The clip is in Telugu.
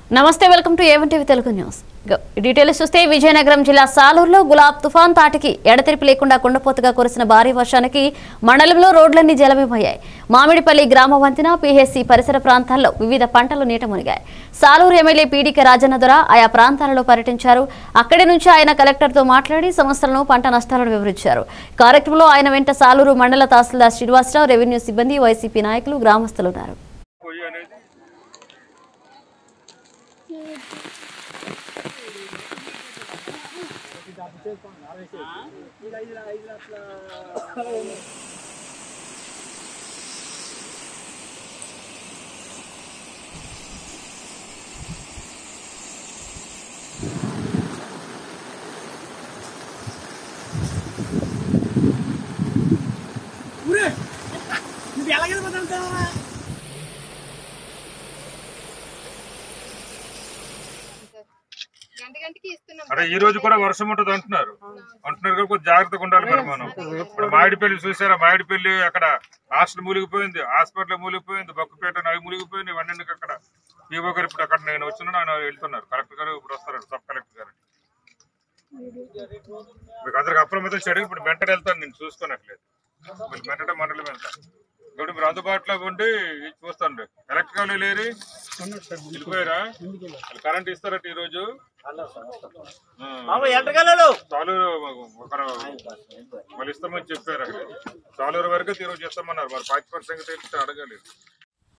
నమస్తే welcome to A one TV Telugu news గ- డీటెయిల్స్ చూస్తే విజయనగరం జిల్లా సాలూరులో గులాబ్ తుఫాన్ తాటికి ఎడతెరిపి లేకుండా కుండపోతగా కురిసిన భారీ వర్షానికి మండలంలో రోడ్లన్నీ జలమయమయ్యాయి మామిడిపల్లి గ్రామ వంతెన పిహెసి పరిసర ప్రాంతాల్లో వివిధ పంటలు నీట మునిగాయి సాలూరు ఎమ్మెల్యే పీడీకే రాజన్న దొర ఆయా ప్రాంతాలలో పర్యటించారు అక్కడి నుంచి ఆయన కలెక్టర్తో మాట్లాడి సమస్యలను పంట నష్టాలను వివరించారు కార్యక్రమంలో ఆయన వెంట సాలూరు మండల తహసీల్దార్ శ్రీనివాసరావు రెవెన్యూ సిబ్బంది వైసీపీ నాయకులు గ్రామస్తులు ఉన్నారు పొయ్యి అనేది నువ్వు ఎలాగైనా బతుకుతావా గంట గంటకి ఇస్తున్నాం అరే ఈ రోజు కూడా వర్షం ఉంటుంది అంటున్నారు అంటున్నారు కాబట్టి కొంచెం జాగ్రత్తగా ఉండాలి మరి మనం ఇప్పుడు మామిడిపల్లి చూసారా మామిడిపల్లి అక్కడ హాస్టల్ మూలిగిపోయింది హాస్పిటల్ మూలిగిపోయింది బొక్కపేట అవి మూలిగిపోయింది ఇవన్నీ ఎందుకు అక్కడ ఈవో గారు ఇప్పుడు అక్కడ నేను వచ్చిన ఆయన వెళ్తున్నారు కలెక్టర్ గారు ఇప్పుడు వస్తారు సబ్ కలెక్టర్ గారు మీకు అందరికి అప్రమత్తం చేయడం ఇప్పుడు వెంటనే వెళ్తాను నేను చూసుకోనట్లేదు మీరు వెంటనే మండలం వెళ్తాను ఇప్పుడు మీరు అందుబాటులో ఉండి ఇది చూస్తాను కలెక్టర్ గారు లేరు వెళ్ళిపోయారా వాళ్ళు కరెంట్ ఇస్తారట ఈ రోజు బాబు ఎంటకాలలో చాలూరు ఒకరు వాళ్ళు ఇస్తామని చెప్పారు అక్కడ చాలూరు వరకు తీరు చేస్తామన్నారు మరి పాకి పర్సెంట్ తెలిస్తే అడగాలి